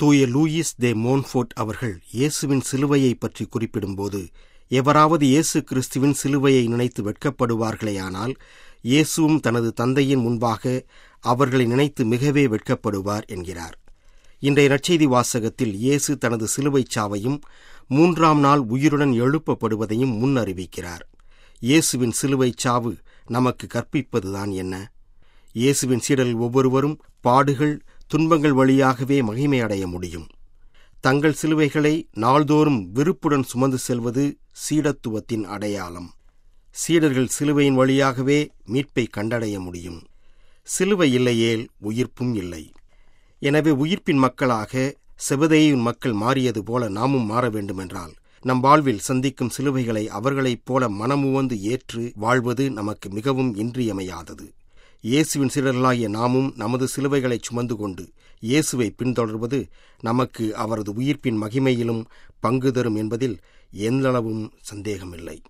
தூய லூயிஸ் தே மோன்ஃபோர்ட் அவர்கள் இயேசுவின் சிலுவையை பற்றி குறிப்பிடும்போது எவராவது இயேசு கிறிஸ்துவின் சிலுவையை நினைத்து வெட்கப்படுவார்களேயானால் இயேசுவும் தனது தந்தையின் முன்பாக அவர்களை நினைத்து மிகவே வெட்கப்படுவார் என்கிறார் இன்றைய நற்செய்தி வாசகத்தில் இயேசு தனது சிலுவைச் சாவையும் மூன்றாம் நாள் உயிருடன் எழுப்பப்படுவதையும் முன் அறிவிக்கிறார் இயேசுவின் சிலுவைச் சாவு நமக்கு கற்பிப்பதுதான் என்ன இயேசுவின் சீடர்கள் ஒவ்வொருவரும் பாடுகள் துன்பங்கள் வழியாகவே மகிமை அடைய முடியும் தங்கள் சிலுவைகளை நாள்தோறும் விருப்புடன் சுமந்து செல்வது சீடத்துவத்தின் அடையாளம் சீடர்கள் சிலுவையின் வழியாகவே மீட்பை கண்டடைய முடியும் சிலுவை இல்லையேல் உயிர்ப்பும் இல்லை எனவே உயிர்ப்பின் மக்களாக செபதேயின் மக்கள் மாறியது போல நாமும் மாற வேண்டுமென்றால் நம் வாழ்வில் சந்திக்கும் சிலுவைகளை அவர்களைப் போல மனமுவந்து ஏற்று வாழ்வது நமக்கு மிகவும் இன்றியமையாதது இயேசுவின் சீடர்களாகிய நாமும் நமது சிலுவைகளை சுமந்து கொண்டு இயேசுவை பின்தொடர்வது நமக்கு அவரது உயிர்ப்பின் மகிமையிலும் பங்கு தரும் என்பதில் எந்தளவும் சந்தேகமில்லை